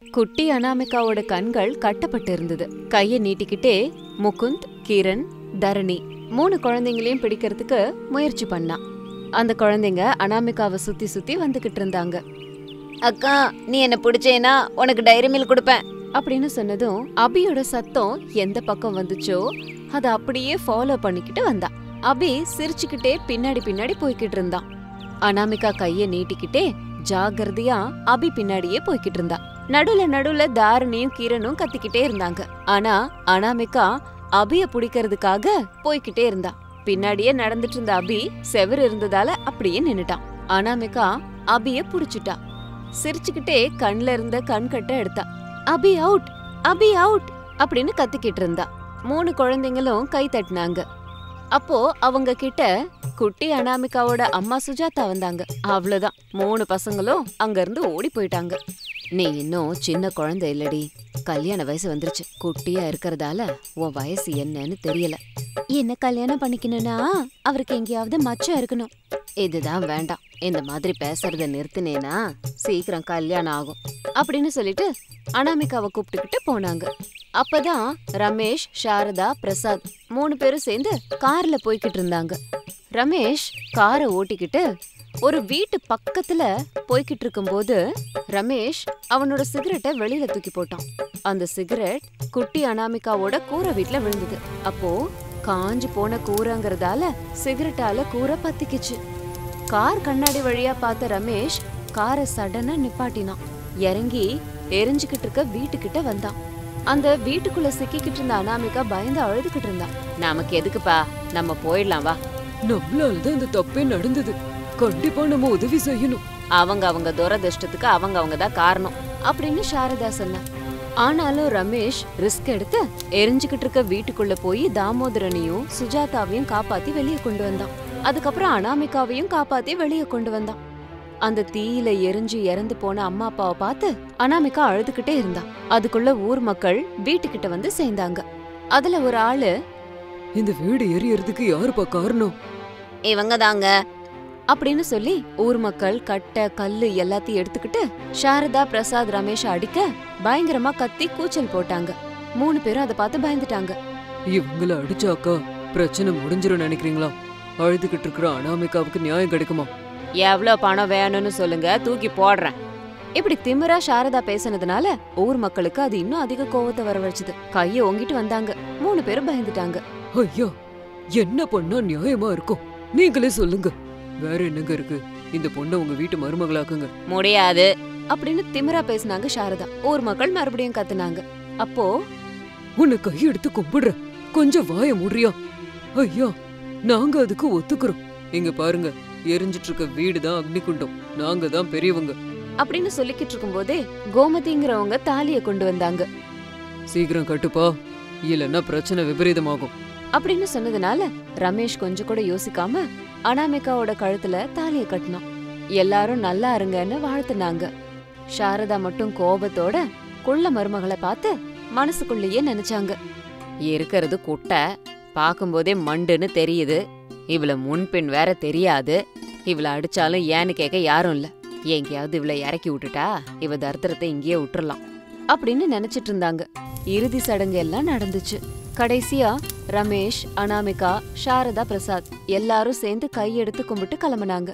குட்டி அனாமிகாவோட கண்கள் கட்டப்பட்டு இருந்தது கைய நீட்டிக்கிட்டே முகுந்த் கிரண் தரணி மூணு குழந்தைங்களையும் பிடிக்கிறதுக்கு முயற்சி பண்ணான் அந்த குழந்தைங்க அனாமிகாவை சுத்தி சுத்தி வந்துகிட்டு இருந்தாங்க அக்கா நீ என்ன பிடிச்சேனா உனக்கு டைரி மில்க் கொடுப்பேன் அப்படின்னு சொன்னதும் அபியோட சத்தம் எந்த பக்கம் வந்துச்சோ அதை அப்படியே ஃபாலோ பண்ணிக்கிட்டு வந்தான் அபி சிரிச்சுக்கிட்டே பின்னாடி பின்னாடி போய்கிட்டு இருந்தான் அனாமிகா கைய நீட்டிக்கிட்டே ஜாகிரதையா அபி பின்னாடியே போய்கிட்டு இருந்தா நடுல நடுல தாரணியும் கிரணும் கத்திக்கிட்டே இருந்தாங்க ஆனா அனாமிகா அபிய பிடிக்கிறதுக்காக போய்கிட்டே இருந்தா பின்னாடியே நடந்துட்டு இருந்த அபி செவர் இருந்ததால அப்படியே நின்னுட்டான் அனாமிகா அபிய புடிச்சுட்டா சிரிச்சுக்கிட்டே கண்ல இருந்த கண்கட்ட எடுத்தா அபி அவுட் அபி அவுட் அப்படின்னு கத்திக்கிட்டு இருந்தா மூணு குழந்தைங்களும் கை தட்டினாங்க அப்போ அவங்க கிட்ட குட்டி அனாமிகாவோட அம்மா சுஜாதா வந்தாங்க அவ்வளவுதான் மூணு பசங்களும் அங்க இருந்து ஓடி போயிட்டாங்க நீ இன்னும் சின்ன குழந்தை இல்லடி கல்யாண வயசு வந்துருச்சு குட்டியா இருக்கறதால உன் வயசு என்னன்னு தெரியல என்ன கல்யாணம் பண்ணிக்கணும்னா அவருக்கு எங்கேயாவது மச்சம் இருக்கணும் இதுதான் வேண்டாம் இந்த மாதிரி பேசுறத நிறுத்தினேனா சீக்கிரம் கல்யாணம் ஆகும் அப்படின்னு சொல்லிட்டு அனாமிகாவை கூப்பிட்டுக்கிட்டு போனாங்க அப்பதான் ரமேஷ் சாரதா பிரசாத் மூணு பேரும் சேர்ந்து கார்ல போய்கிட்டு இருந்தாங்க ரமேஷ் காரை ஓட்டிக்கிட்டு ஒரு வீட்டு பக்கத்துல போய்கிட்டு இருக்கும்போது ரமேஷ் அவனோட சிகரெட்டை வெளியில தூக்கி போட்டான் அந்த சிகரெட் குட்டி அனாமிகாவோட கூரை வீட்ல விழுந்தது அப்போ காஞ்சு போன கூரைங்கிறதால சிகரெட்டால கூரை பத்திக்கிச்சு கார் கண்ணாடி வழியா பார்த்த ரமேஷ் காரை சடனா நிப்பாட்டினான் இறங்கி எரிஞ்சுக்கிட்டு இருக்க வீட்டுக்கிட்ட வந்தான் அந்த வீட்டுக்குள்ள சிக்கிக்கிட்டு இருந்த அனாமிகா பயந்து அழுதுகிட்டு இருந்தான் நமக்கு எதுக்குப்பா நம்ம போயிடலாம் வா நம்மளால தான் இந்த தப்பே நடந்தது கண்டிப்பா நம்ம உதவி செய்யணும் அவங்க அவங்க துரதிர்ஷ்டத்துக்கு அவங்க அவங்க தான் காரணம் அப்படின்னு சாரதா சொன்னா ஆனாலும் ரமேஷ் ரிஸ்க் எடுத்து எரிஞ்சுக்கிட்டு இருக்க வீட்டுக்குள்ள போய் தாமோதரனையும் சுஜாதாவையும் காப்பாத்தி வெளியே கொண்டு வந்தான் அதுக்கப்புறம் அனாமிகாவையும் காப்பாத்தி வெளியே கொண்டு வந்தான் அந்த தீயில எரிஞ்சு இறந்து போன அம்மா அப்பாவை பார்த்து அனாமிகா அழுதுகிட்டே இருந்தா அதுக்குள்ள ஊர் மக்கள் வீட்டுக்கிட்ட வந்து சேர்ந்தாங்க அதுல ஒரு ஆளு இந்த வீடு எரியறதுக்கு யாருப்பா காரணம் இவங்க தாங்க அப்படின்னு சொல்லி ஊர் மக்கள் கட்டை கல்லு எல்லாத்தையும் எடுத்துக்கிட்டு சாரதா பிரசாத் ரமேஷ் அடிக்க பயங்கரமா கத்தி கூச்சல் போட்டாங்க மூணு பேரும் அதை பார்த்து பயந்துட்டாங்க இவங்கள அடிச்சாக்கா பிரச்சனை முடிஞ்சிரும் நினைக்கிறீங்களா அழுதுகிட்டு இருக்கிற அனாமிகாவுக்கு நியாயம் கிடைக்குமா எவ்வளவு பணம் வேணும்னு சொல்லுங்க தூக்கி போடுறேன் இப்படி திமிரா சாரதா பேசுனதுனால ஊர் மக்களுக்கு அது இன்னும் அதிக கோவத்தை வரவழைச்சது கைய ஓங்கிட்டு வந்தாங்க மூணு பேரும் பயந்துட்டாங்க ஐயா என்ன பண்ணா நியாயமா இருக்கும் நீங்களே சொல்லுங்க வேற என்னங்க இருக்கு இந்த பொண்ணை உங்க வீட்டு மருமகளாக்குங்க முடியாது அப்படின்னு திமிரா பேசினாங்க சாரதா ஊர் மக்கள் மறுபடியும் கத்துனாங்க அப்போ உன்னை கையெடுத்து கும்பிடுறேன் கொஞ்சம் வாய முடியா ஐயா நாங்க அதுக்கு ஒத்துக்கிறோம் இங்க பாருங்க எரிஞ்சிட்டு இருக்க வீடு தான் அக்னிகுண்டம் நாங்க தான் பெரியவங்க அப்படின்னு சொல்லிக்கிட்டு இருக்கும்போதே கோமதிங்கிறவங்க தாலிய கொண்டு வந்தாங்க சீக்கிரம் கட்டுப்பா இல்லைன்னா பிரச்சனை விபரீதமாகும் அப்படின்னு சொன்னதுனால ரமேஷ் கொஞ்சம் கூட யோசிக்காம அனாமிகாவோட கழுத்துல தாலிய கட்டினான் எல்லாரும் நல்லா இருங்கன்னு வாழ்த்துனாங்க சாரதா மட்டும் கோபத்தோட குள்ள மருமகளை பார்த்து மனசுக்குள்ளேயே நினைச்சாங்க இருக்கிறது குட்டை பார்க்கும்போதே மண்டுன்னு தெரியுது இவள முன்பின் வேற தெரியாது இவள அடிச்சாலும் ஏன்னு கேட்க யாரும் இல்ல எங்கேயாவது இவளை இறக்கி விட்டுட்டா இவ தரித்திரத்தை இங்கேயே விட்டுறலாம் அப்படின்னு நினைச்சிட்டு இருந்தாங்க இறுதி சடங்கு எல்லாம் நடந்துச்சு கடைசியா ரமேஷ் அனாமிகா சாரதா பிரசாத் எல்லாரும் சேர்ந்து கையெடுத்து கும்பிட்டு கிளம்புனாங்க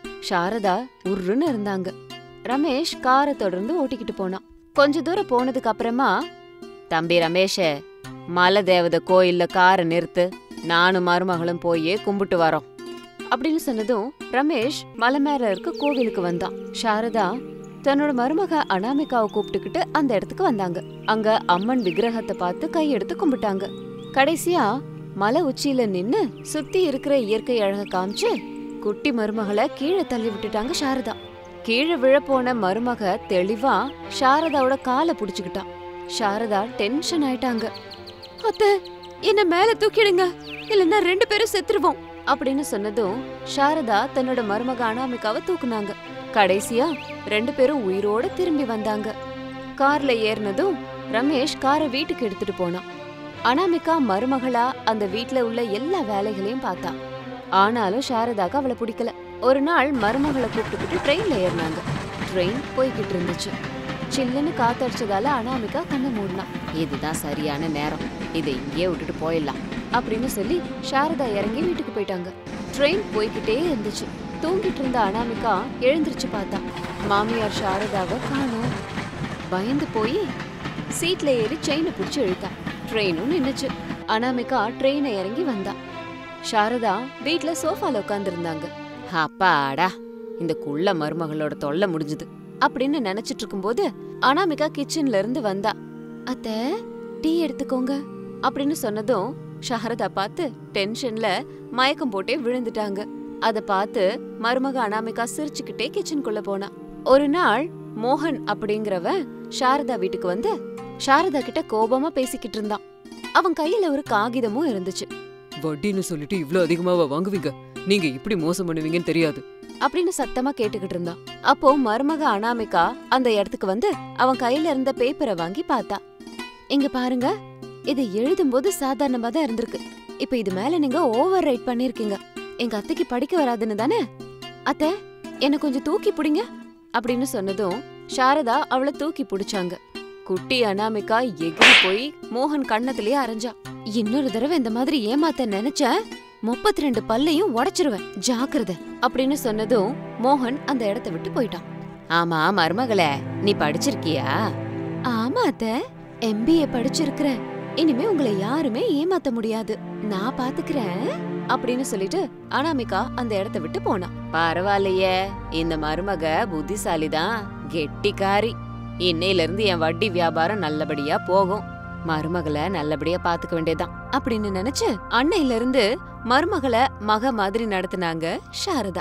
சாரதா உருன்னு இருந்தாங்க ரமேஷ் காரை தொடர்ந்து ஓட்டிக்கிட்டு போனான் கொஞ்ச தூரம் போனதுக்கு அப்புறமா தம்பி ரமேஷ மலை தேவதை கோயில்ல காரை நிறுத்து நானும் மருமகளும் போயே கும்பிட்டு வரோம் அப்படின்னு சொன்னதும் ரமேஷ் மலை மேல இருக்க கோவிலுக்கு வந்தான் சாரதா தன்னோட மருமக அனாமிகாவை கூப்பிட்டுக்கிட்டு அந்த இடத்துக்கு வந்தாங்க அங்க அம்மன் விக்கிரகத்தை பார்த்து கையெடுத்து கும்பிட்டாங்க கடைசியா மலை உச்சியில நின்னு சுத்தி இருக்கிற இயற்கை அழக காமிச்சு குட்டி மருமகளை கீழே தள்ளி விட்டுட்டாங்க சாரதா கீழே விழப்போன மருமக தெளிவா சாரதாவோட காலை புடிச்சுக்கிட்டான் சாரதா டென்ஷன் ஆயிட்டாங்க அத்தை என்ன மேல தூக்கிடுங்க இல்லைன்னா ரெண்டு பேரும் செத்துருவோம் அப்படின்னு சொன்னதும் சாரதா தன்னோட மருமக அனாமிகாவை தூக்குனாங்க கடைசியா ரெண்டு பேரும் உயிரோட திரும்பி வந்தாங்க கார்ல ஏறினதும் ரமேஷ் காரை வீட்டுக்கு எடுத்துட்டு போனான் அனாமிகா மருமகளா அந்த வீட்ல உள்ள எல்லா வேலைகளையும் பார்த்தா ஆனாலும் சாரதாக்கு அவளை பிடிக்கல ஒரு நாள் மருமகளை கூப்பிட்டுக்கிட்டு ட்ரெயின்ல ஏறினாங்க ட்ரெயின் போய்கிட்டு இருந்துச்சு சில்லுன்னு காத்தடிச்சதால அனாமிகா கண்ணை மூடினான் இதுதான் சரியான நேரம் இதை இங்கேயே விட்டுட்டு போயிடலாம் அப்படின்னு சொல்லி சாரதா இறங்கி வீட்டுக்கு போயிட்டாங்க ட்ரெயின் போய்கிட்டே இருந்துச்சு தூங்கிட்டு இருந்த அனாமிகா எழுந்திருச்சு பார்த்தா மாமியார் சாரதாவை காணோம் பயந்து போய் சீட்ல ஏறி செயினை பிடிச்சு இழுத்தா ட்ரெயினும் நின்னுச்சு அனாமிகா ட்ரெயினை இறங்கி வந்தா சாரதா வீட்ல சோஃபால உட்காந்துருந்தாங்க அப்பாடா இந்த குள்ள மருமகளோட தொல்லை முடிஞ்சுது அப்படின்னு நினைச்சிட்டு இருக்கும்போது அனாமிகா கிச்சன்ல இருந்து வந்தா அத்த டீ எடுத்துக்கோங்க அப்படின்னு சொன்னதும் சாரதா பார்த்து டென்ஷன்ல மயக்கம் போட்டே விழுந்துட்டாங்க அத பார்த்து மருமக அனாமிகா சிரிச்சுக்கிட்டே கிச்சனுக்குள்ள போனா ஒரு நாள் மோகன் அப்படிங்கிறவன் சாரதா வீட்டுக்கு வந்து சாரதா கிட்ட கோபமா பேசிக்கிட்டு இருந்தான் அவன் கையில ஒரு காகிதமும் இருந்துச்சு வட்டின்னு சொல்லிட்டு இவ்ளோ அதிகமாவா வாங்குவீங்க நீங்க இப்படி மோசம் பண்ணுவீங்கன்னு தெரியாது அப்படின்னு சத்தமா கேட்டுக்கிட்டு இருந்தான் அப்போ மருமக அனாமிகா அந்த இடத்துக்கு வந்து அவன் கையில இருந்த பேப்பரை வாங்கி பார்த்தா இங்க பாருங்க இது எழுதும்போது சாதாரணமா தான் இருந்திருக்கு இப்ப இது மேல நீங்க ஓவர் ரைட் பண்ணிருக்கீங்க எங்க அத்தைக்கு படிக்க வராதுன்னு தானே அத்தை என்ன கொஞ்சம் தூக்கி பிடிங்க அப்படின்னு சொன்னதும் சாரதா அவளை தூக்கி பிடிச்சாங்க குட்டி அனாமிகா எகிரி போய் மோகன் கண்ணத்திலேயே அரைஞ்சா இன்னொரு தடவை இந்த மாதிரி ஏமாத்த நினைச்சேன் முப்பத்தி ரெண்டு பல்லையும் உடைச்சிருவேன் ஜாக்கிரதை அப்படின்னு சொன்னதும் மோகன் அந்த இடத்த விட்டு போயிட்டான் ஆமா மருமகளே நீ படிச்சிருக்கியா ஆமா அத்த எம்பிஏ படிச்சிருக்கிறேன் இனிமே உங்களை யாருமே ஏமாத்த முடியாது நான் பாத்துக்கிறேன் அப்படின்னு சொல்லிட்டு அனாமிகா அந்த இடத்த விட்டு போனா பரவாயில்லையே இந்த மருமக புத்திசாலிதான் கெட்டிக்காரி இன்னையில இருந்து என் வட்டி வியாபாரம் நல்லபடியா போகும் மருமகளை நல்லபடியா பாத்துக்க வேண்டியதுதான் அப்படின்னு நினைச்சு அன்னையில இருந்து மருமகளை மக மாதிரி நடத்துனாங்க சாரதா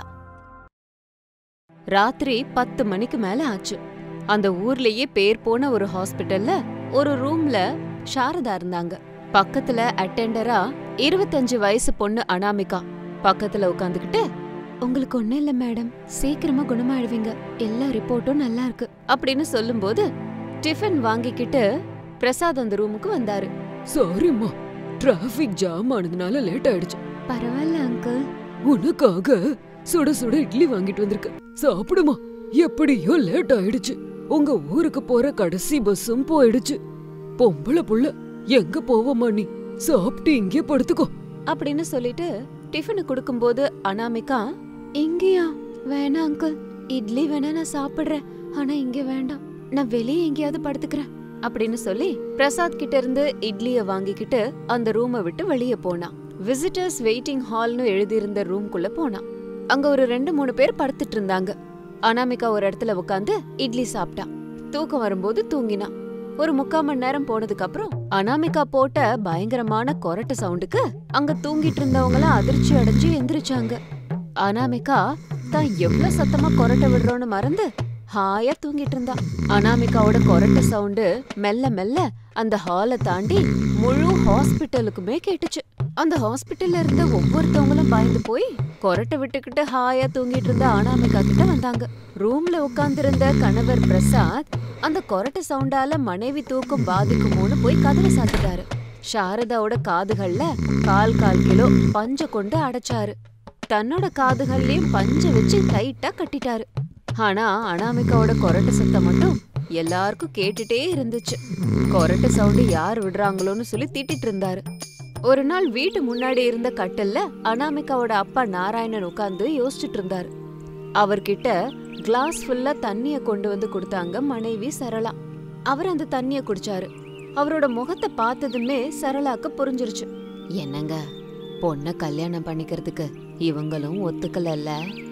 ராத்திரி பத்து மணிக்கு மேல ஆச்சு அந்த ஊர்லயே பேர் போன ஒரு ஹாஸ்பிடல்ல ஒரு ரூம்ல சாரதா இருந்தாங்க பக்கத்துல அட்டெண்டரா இருபத்தஞ்சு வயசு பொண்ணு அனாமிகா பக்கத்துல உட்காந்துக்கிட்டு உங்களுக்கு ஒண்ணும் இல்ல மேடம் சீக்கிரமா குணமாயிடுவீங்க எல்லா ரிப்போர்ட்டும் நல்லா இருக்கு அப்படின்னு சொல்லும்போது டிஃபன் வாங்கிக்கிட்டு பிரசாத் அந்த ரூமுக்கு வந்தாரு சாரிம்மா டிராஃபிக் ஜாம் ஆனதுனால லேட் ஆயிடுச்சு பரவாயில்ல அங்கிள் உனக்காக சுட சுட இட்லி வாங்கிட்டு வந்திருக்க சாப்பிடுமா எப்படியோ லேட் ஆயிடுச்சு உங்க ஊருக்கு போற கடைசி பஸ்ஸும் போயிடுச்சு பொம்பளை புள்ள எங்க போவமா நீ சாப்பிட்டு இங்கே படுத்துக்கோ அப்படின்னு சொல்லிட்டு டிஃபனு கொடுக்கும்போது அனாமிகா இங்கயா வேணாம் அங்கிள் இட்லி வேணா நான் சாப்பிடுறேன் ஆனா இங்க வேண்டாம் நான் வெளியே எங்கேயாவது படுத்துக்கிறேன் அப்படின்னு சொல்லி பிரசாத் கிட்ட இருந்து இட்லிய வாங்கிக்கிட்டு அந்த ரூமை விட்டு வெளியே போனான் விசிட்டர்ஸ் வெயிட்டிங் ஹால்னு எழுதியிருந்த ரூம்குள்ள போனான் அங்க ஒரு ரெண்டு மூணு பேர் படுத்துட்டு இருந்தாங்க அனாமிகா ஒரு இடத்துல உட்காந்து இட்லி சாப்பிட்டா தூக்கம் வரும்போது தூங்கினா ஒரு முக்கால் மணி நேரம் போனதுக்கு அப்புறம் அனாமிகா போட்ட பயங்கரமான கொரட்டு சவுண்டுக்கு அங்க தூங்கிட்டு இருந்தவங்களாம் அதிர்ச்சி அடைஞ்சு எந்திரிச்சாங்க அனாமிகா தான் எவ்வளவு சத்தமா கொரட்டை விடுறோன்னு மறந்து ஹாயா தூங்கிட்டு இருந்தா அனாமிகாவோட கொரட்ட சவுண்டு மெல்ல மெல்ல அந்த ஹாலை தாண்டி முழு ஹாஸ்பிட்டலுக்குமே கேட்டுச்சு அந்த ஹாஸ்பிட்டல்ல இருந்த ஒவ்வொருத்தவங்களும் பயந்து போய் கொரட்டை விட்டுக்கிட்டு ஹாயா தூங்கிட்டு இருந்த அனாமிகா கிட்ட வந்தாங்க ரூம்ல உட்கார்ந்திருந்த கணவர் பிரசாத் அந்த கொரட்ட சவுண்டால மனைவி தூக்கம் பாதிக்குமோன்னு போய் கதவை சாத்திட்டாரு சாரதாவோட காதுகள்ல கால் கால் கிலோ பஞ்ச கொண்டு அடைச்சாரு தன்னோட காதுகள்லயும் பஞ்ச வச்சு டைட்டா கட்டிட்டாரு ஆனா அனாமிகாவோட கொரட்ட சத்தம் மட்டும் எல்லாருக்கும் கேட்டுட்டே இருந்துச்சு கொரட்ட சவுண்டு யார் விடுறாங்களோன்னு சொல்லி திட்டிட்டு இருந்தாரு ஒரு நாள் வீட்டு முன்னாடி இருந்த கட்டில்ல அனாமிகாவோட அப்பா நாராயணன் உட்கார்ந்து யோசிச்சுட்டு இருந்தாரு அவர்கிட்ட கிளாஸ் ஃபுல்லா தண்ணிய கொண்டு வந்து கொடுத்தாங்க மனைவி சரளா அவர் அந்த தண்ணிய குடிச்சாரு அவரோட முகத்தை பார்த்ததுமே சரளாக்கு புரிஞ்சிருச்சு என்னங்க பொண்ண கல்யாணம் பண்ணிக்கிறதுக்கு இவங்களும் ஒத்துக்கலல்ல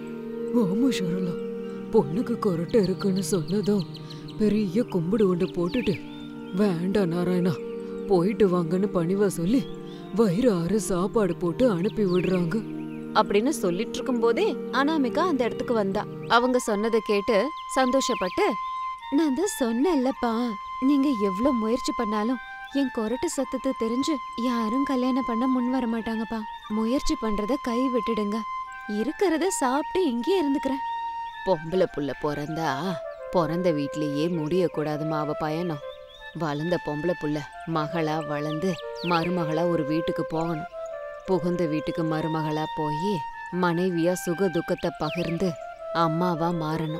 ஆமா சரளா பொண்ணுக்கு கொரட்டை இருக்குன்னு சொன்னதும் பெரிய கும்பிடு ஒன்று போட்டுட்டு வேண்டாம் நாராயணா போயிட்டு வாங்கன்னு பணிவா சொல்லி வயிறு ஆற சாப்பாடு போட்டு அனுப்பி விடுறாங்க அப்படின்னு சொல்லிட்டு இருக்கும்போதே அனாமிகா அந்த இடத்துக்கு வந்தா அவங்க சொன்னதை கேட்டு சந்தோஷப்பட்டு நான் தான் சொன்னேன்லப்பா நீங்க எவ்ளோ முயற்சி பண்ணாலும் என் கொரட்டு சத்தத்தை தெரிஞ்சு யாரும் கல்யாணம் பண்ண முன் வர மாட்டாங்கப்பா முயற்சி பண்றத கை விட்டுடுங்க இருக்கிறத சாப்பிட்டு இங்கேயே இருந்துக்கிறேன் பொம்பளை புள்ள பிறந்தா பிறந்த வீட்லயே முடியக்கூடாதுமா அவ பயணம் வளர்ந்த பொம்பளை புள்ள மகளா வளர்ந்து மருமகளா ஒரு வீட்டுக்கு போகணும் புகுந்த வீட்டுக்கு மருமகளா போய் மனைவியா சுக துக்கத்தை பகிர்ந்து அம்மாவா மாறணும்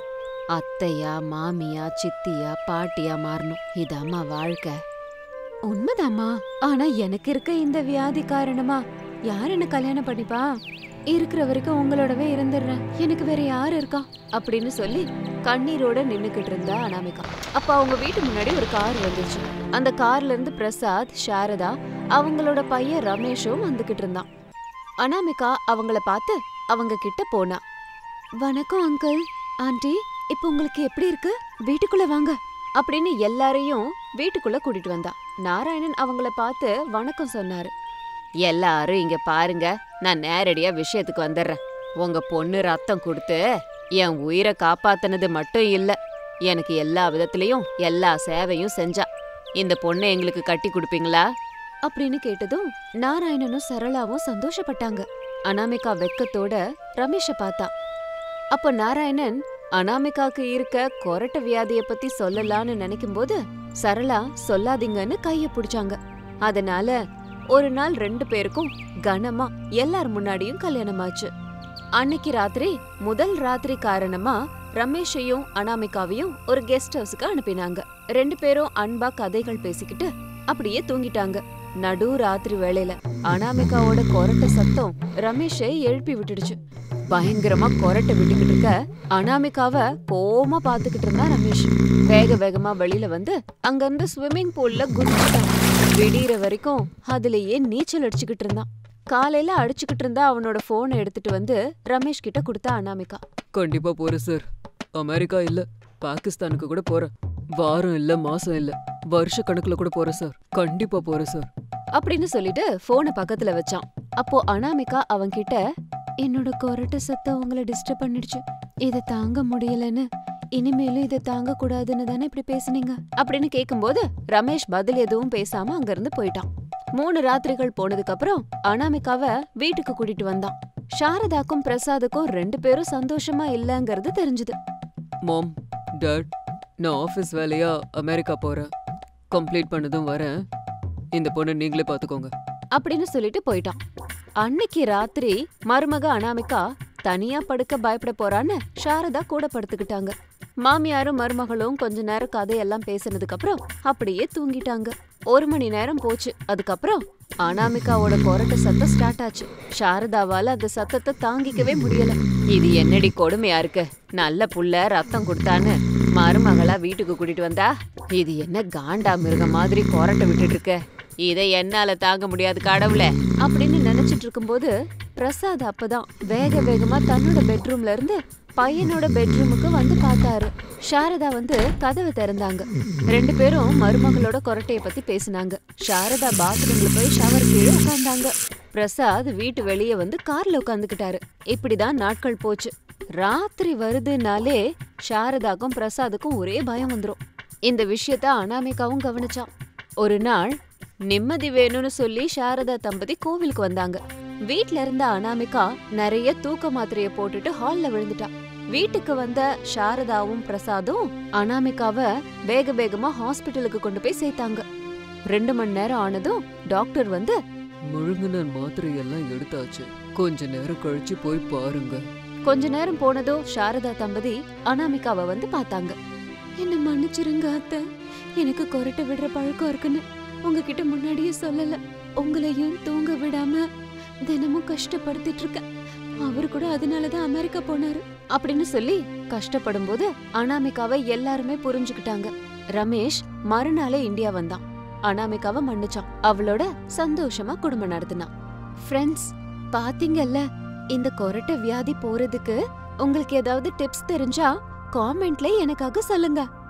அத்தையா மாமியா சித்தியா பாட்டியா மாறணும் இதாம்மா வாழ்க்கை உண்மைதாம்மா ஆனா எனக்கு இருக்க இந்த வியாதி காரணமா யார் என்ன கல்யாணம் பண்ணிப்பா இருக்கிற வரைக்கும் உங்களோடவே இருந்துடுறேன் எனக்கு வேற யார் இருக்கா அப்படின்னு சொல்லி கண்ணீரோட நின்னுக்கிட்டு இருந்தா அனாமிகா அப்ப அவங்க வீட்டு முன்னாடி ஒரு கார் வந்துச்சு அந்த கார்ல இருந்து பிரசாத் சாரதா அவங்களோட பையன் ரமேஷும் வந்துகிட்டு இருந்தான் அனாமிகா அவங்கள பார்த்து அவங்க கிட்ட போனா வணக்கம் அங்கிள் ஆண்டி இப்போ உங்களுக்கு எப்படி இருக்கு வீட்டுக்குள்ள வாங்க அப்படின்னு எல்லாரையும் வீட்டுக்குள்ள கூட்டிட்டு வந்தா நாராயணன் அவங்கள பார்த்து வணக்கம் சொன்னாரு எல்லாரும் இங்க பாருங்க நான் நேரடியா விஷயத்துக்கு வந்துடுறேன் உங்க பொண்ணு ரத்தம் கொடுத்து என் உயிரை காப்பாத்துனது மட்டும் இல்ல எனக்கு எல்லா விதத்திலயும் எல்லா சேவையும் செஞ்சா இந்த பொண்ணை எங்களுக்கு கட்டி கொடுப்பீங்களா அப்படின்னு கேட்டதும் நாராயணனும் சரளாவும் சந்தோஷப்பட்டாங்க அனாமிகா வெக்கத்தோட ரமேஷ பார்த்தா அப்ப நாராயணன் அனாமிகாக்கு இருக்க கொரட்ட வியாதிய பத்தி சொல்லலாம்னு நினைக்கும்போது சரளா சொல்லாதீங்கன்னு கைய பிடிச்சாங்க அதனால ஒரு நாள் ரெண்டு பேருக்கும் கனமா எல்லார் முன்னாடியும் கல்யாணம் ஆச்சு அன்னைக்கு ராத்திரி முதல் ராத்திரி காரணமா ரமேஷையும் அனாமிகாவையும் ஒரு கெஸ்ட் ஹவுஸ்க்கு அனுப்பினாங்க ரெண்டு பேரும் அன்பா கதைகள் பேசிக்கிட்டு அப்படியே தூங்கிட்டாங்க நடு ராத்திரி வேளையில அனாமிகாவோட கொரட்ட சத்தம் ரமேஷை எழுப்பி விட்டுடுச்சு பயங்கரமா கொரட்டை விட்டுக்கிட்டு இருக்க அனாமிகாவ கோமா பாத்துக்கிட்டு இருந்தா ரமேஷ் வேக வேகமா வெளியில வந்து அங்க இருந்து ஸ்விம்மிங் பூல்ல குதிச்சுட்டான் விடியற வரைக்கும் அதுலயே நீச்சல் அடிச்சுக்கிட்டு இருந்தான் காலையில அடிச்சுக்கிட்டு இருந்தா அவனோட போனை எடுத்துட்டு வந்து ரமேஷ் கிட்ட கொடுத்தா அனாமிகா கண்டிப்பா போறேன் சார் அமெரிக்கா இல்ல பாகிஸ்தானுக்கு கூட போறேன் வாரம் இல்ல மாசம் இல்ல வருஷ கணக்குல கூட போறேன் சார் கண்டிப்பா போறேன் சார் அப்படின்னு சொல்லிட்டு போனை பக்கத்துல வச்சான் அப்போ அனாமிகா அவன்கிட்ட என்னோட கொரட்ட சத்தம் உங்களை டிஸ்டர்ப் பண்ணிடுச்சு இத தாங்க முடியலன்னு இனிமேலும் இதை தாங்க கூடாதுன்னு தானே இப்படி பேசுனீங்க அப்படின்னு கேக்கும்போது ரமேஷ் பதில் எதுவும் பேசாம அங்க இருந்து போயிட்டான் மூணு ராத்திரிகள் போனதுக்கு அப்புறம் அனாமிகாவ வீட்டுக்கு கூட்டிட்டு வந்தான் சாரதாக்கும் பிரசாதுக்கும் ரெண்டு பேரும் சந்தோஷமா இல்லங்கறது தெரிஞ்சது மாம் டாட் நான் ஆஃபீஸ் வேலையா அமெரிக்கா போறேன் கம்ப்ளீட் பண்ணதும் வரேன் இந்த பொண்ணை நீங்களே பார்த்துக்கோங்க அப்படின்னு சொல்லிட்டு போயிட்டான் அன்னைக்கு ராத்திரி மருமக அனாமிகா தனியா படுக்க பயப்பட போறான்னு சாரதா கூட படுத்துக்கிட்டாங்க மாமியாரும் மருமகளும் கொஞ்ச நேரம் கதையெல்லாம் பேசினதுக்கு அப்புறம் அப்படியே தூங்கிட்டாங்க ஒரு மணி நேரம் போச்சு அதுக்கப்புறம் அனாமிகாவோட கொரட்ட சத்தம் ஸ்டார்ட் ஆச்சு சாரதாவால அந்த சத்தத்தை தாங்கிக்கவே முடியல இது என்னடி கொடுமையா இருக்கு நல்ல புள்ள ரத்தம் கொடுத்தான்னு மருமகளா வீட்டுக்கு கூட்டிட்டு வந்தா இது என்ன காண்டா மிருகம் மாதிரி கொரட்டை விட்டுட்டு இருக்க இதை என்னால தாங்க முடியாது கடவுளே அப்படின்னு நினைச்சிட்டு இருக்கும்போது பிரசாத் அப்பதான் வேக வேகமா தன்னோட பெட்ரூம்ல இருந்து பையனோட பெட்ரூமுக்கு வந்து பார்த்தாரு சாரதா வந்து கதவை திறந்தாங்க ரெண்டு பேரும் மருமகளோட கொரட்டைய பத்தி பேசினாங்க சாரதா பாத்ரூம்ல போய் ஷவர் கீழே உட்கார்ந்தாங்க பிரசாத் வீட்டு வெளியே வந்து கார்ல உட்காந்துக்கிட்டாரு இப்படிதான் நாட்கள் போச்சு ராத்திரி வருதுனாலே சாரதாக்கும் பிரசாதுக்கும் ஒரே பயம் வந்துரும் இந்த விஷயத்த அனாமிகாவும் கவனிச்சான் ஒரு நாள் நிம்மதி வேணும்னு சொல்லி சாரதா தம்பதி கோவிலுக்கு வந்தாங்க வீட்ல இருந்த அனாமிகா நிறைய தூக்க மாத்திரைய போட்டுட்டு ஹால்ல விழுந்துட்டா வீட்டுக்கு வந்த சாரதாவும் பிரசாதும் அனாமிகாவ வேக வேகமா ஹாஸ்பிட்டலுக்கு கொண்டு போய் சேர்த்தாங்க ரெண்டு மணி நேரம் ஆனதும் டாக்டர் வந்து முழுங்கின மாத்திரையெல்லாம் எடுத்தாச்சு கொஞ்ச நேரம் கழிச்சு போய் பாருங்க கொஞ்ச நேரம் போனதும் சாரதா தம்பதி அனாமிகாவை வந்து பார்த்தாங்க என்ன மன்னிச்சிருங்க அத்தை எனக்கு கொரட்டை விடுற பழக்கம் இருக்குன்னு உங்ககிட்ட முன்னாடியே சொல்லல உங்களையும் தூங்க விடாம தினமும் கஷ்டப்படுத்திட்டு இருக்கேன் அவரு கூட அதனாலதான் அமெரிக்கா போனாரு அப்படின்னு சொல்லி கஷ்டப்படும் போது அனாமிகாவை எல்லாருமே புரிஞ்சுக்கிட்டாங்க ரமேஷ் மறுநாளே இந்தியா வந்தான் அனாமிகாவை மன்னிச்சான் அவளோட சந்தோஷமா குடும்பம் நடத்தினான் ஃப்ரெண்ட்ஸ் பாத்தீங்கல்ல இந்த கொரட்டை வியாதி போறதுக்கு உங்களுக்கு ஏதாவது டிப்ஸ் தெரிஞ்சா காமெண்ட்ல எனக்காக சொல்லுங்க